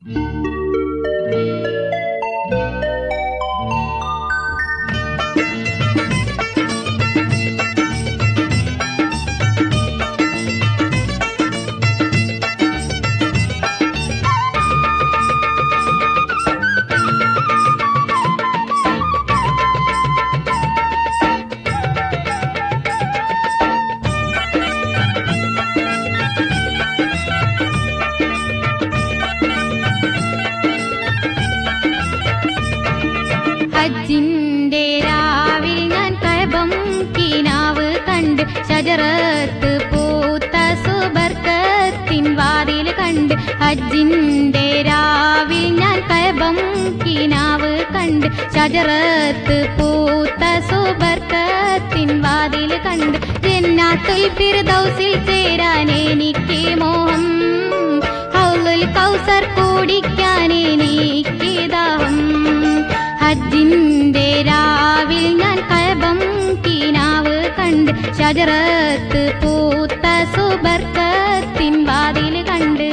ഹജ്ജിന്റെ രാവിൽ ഞാൻ കഴബം കിനാവ് കണ്ട് ഷജറത്ത് പൂത്ത സുബർക്കത്തിൻ വാതിൽ കണ്ട് ഹജ്ജിന്റെ രാവിൽ ഞാൻ കഴബം കിനാവ് കണ്ട് ഷജറത്ത് പൂത്ത സുബർക്കത്തിൻ വാതിൽ കണ്ട് ജന്നാത്തുൽ ഫിർദൗസിൽ ചേരാൻ എനിക്ക് മോഹം ഹൗലുൽ കൗസർ കുടിക്കാൻ എനിക്ക് ദാഹം ഹജ്ജിന്റെ രാവിൽ ഞാൻ കഴബം കിനാവ് കണ്ട് ഷജറത്ത് പൂത്ത സുബർക്കത്തിൻ വാതിൽ കണ്ട്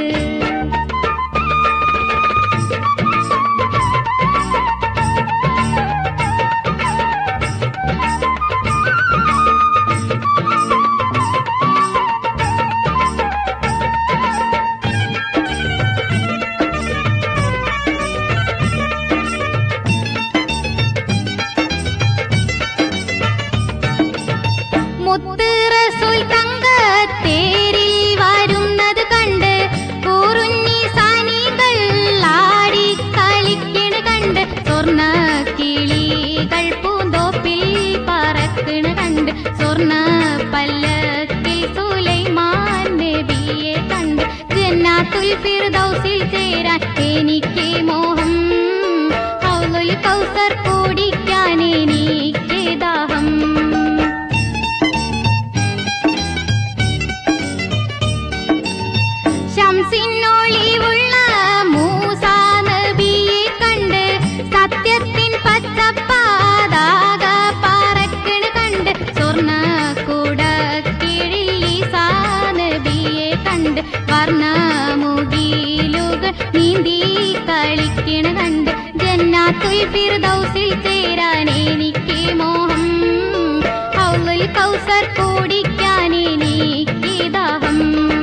മുത്ത് റസൂൽ തങ്കത്തേരിൽ വരുന്നത് കണ്ട് കൂറുഞ്ഞി സാനികൾ ആടി കളിക്കണ കണ്ട് സ്വർണ്ണ കിളികൾ പൂന്തോപ്പിൽ പറക്കണ കണ്ട് സ്വർണ്ണ പല്ലക്കിൽ സുലൈമാൻ നബിയെ കണ്ട് ജന്നാത്തുൽ ഫിർദൗസിൽ ചേരാൻ എനിക്ക് മോഹം ഹൗലുൽ കൗസർ കുടിക്കാൻ എനിക്ക് ദാഹം ശംസിനൊളിവുള്ള മൂസാ നബിയെ കണ്ട് സത്യത്തിൻ പച്ചപ്പാതാക പറക്കണ കണ്ട് സ്വർണ്ണ കൂട കിഴിൽ ഈസാ നബിയെ കണ്ട് വർണ്ണമുകിലുകൾ നീന്തി കളിക്കണ കണ്ട് ജന്നാത്തുൽ ഫിർദൗസിൽ ചേരാൻ എനിക്ക് മോഹം ഹൗലുൽ കൗസർ കുടിക്കാൻ എനിക്ക് ദാഹം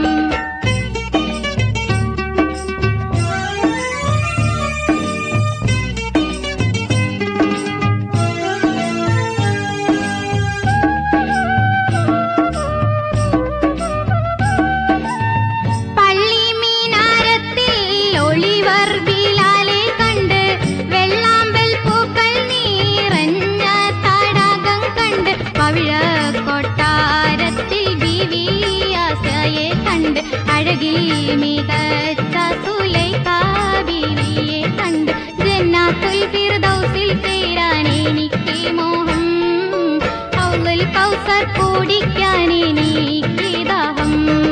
പള്ളി മീനാരത്തിൽ ഒളിവർ ബിലാലെ കണ്ട് വെള്ളാമ്പൽ പൂക്കൾ നീറഞ്ഞ തടാകം കണ്ട് പവിഴ കൊട്ടാരത്തിൽ ബീവിയാസയെ കണ്ട് അഴകിൽ മികച്ച സുലൈഖാ ബീവിയെ കണ്ട് ജന്നാത്തുൽ ഫിർദൗസിൽ ചേരാൻ എനിക്ക് മോഹം ഹൗലുൽ കൗസർ കുടിക്കാൻ എനിക്ക് ദാഹം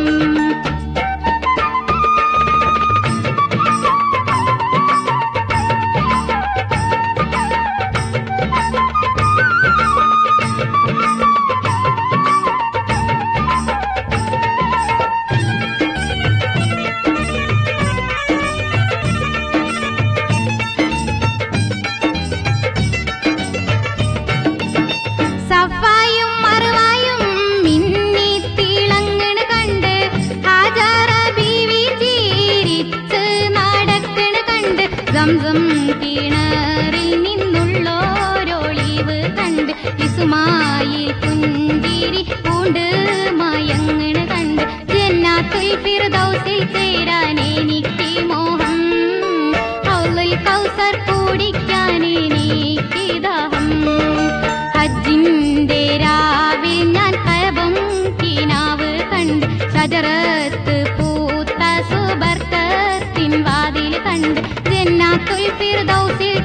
സഫായും മറുവായും മിന്നി തിളങ്ങണ കണ്ട് ഹാജാറ ബീവി ചിരിച്ച് നടക്കണ കണ്ട് സംസം കിണറിൽ നിന്നുള്ളോരൊളിവ് കണ്ട് ഇസുമായി പുഞ്ചിരി പൂണ്ട് മയങ്ങണ കണ്ട് ജന്നാത്തുൽ ഫിർദൗസിൽ ചേരാൻ എനിക്ക് മോഹം ഹൗലുൽ കൗസർ കുടിക്കാൻ എനിക്ക് ദാഹം ഹജ്ജിന്റെ രാവിൽ ഞാൻ കഴബം കിനാവ് കണ്ട് ഷജറത്ത് പൂത്ത സുബർക്കത്തിൻ വാതിൽ കണ്ട് ജന്നാത്തുൽ ഫിർദൗസിൽ